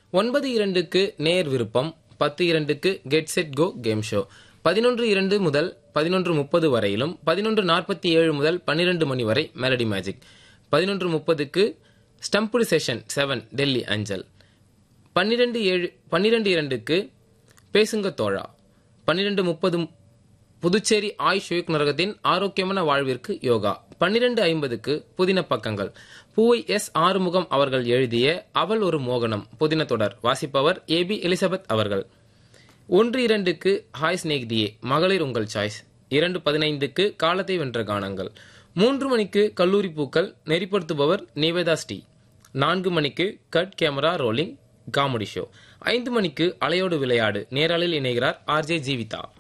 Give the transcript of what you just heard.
ஒன்பது இரண்டுக்கு நேர் விருப்பம் பத்து இரண்டுக்கு get set go game show பதினொன்று இரண்டு முதல் பதினொன்று முப்பது வரையிலும் பதினொன்று நாற்பத்தி ஏழு முதல் பன்னிரண்டு மணி வரை மெலடி மேஜிக் பதினொன்று முப்பதுக்கு ஸ்டம்புடு செஷன் செவன் டெல்லி அஞ்சல் பன்னிரெண்டு ஏழு பன்னிரெண்டு இரண்டுக்கு பேசுங்க தோழா பன்னிரெண்டு முப்பது புதுச்சேரி ஆயுஷ் இயக்குநரகத்தின் ஆரோக்கியமான வாழ்விற்கு யோகா பன்னிரெண்டு ஐம்பதுக்கு புதின பக்கங்கள் பூவை எஸ் ஆறுமுகம் அவர்கள் எழுதிய அவள் ஒரு மோகனம் புதின தொடர் வாசிப்பவர் ஏ பி எலிசபெத் அவர்கள் ஒன்று இரண்டுக்கு ஹாய் ஸ்நேக்தியே மகளிர் உங்கள் சாய்ஸ் இரண்டு பதினைந்துக்கு காலத்தை வென்ற கானங்கள் மூன்று மணிக்கு கல்லூரி பூக்கள் நெறிப்படுத்துபவர் நிவேதா ஸ்ரீ நான்கு மணிக்கு cut camera rolling comedy show ஐந்து மணிக்கு அலையோடு விளையாடு நேரலில் இணைகிறார் ஆர்ஜே ஜீவிதா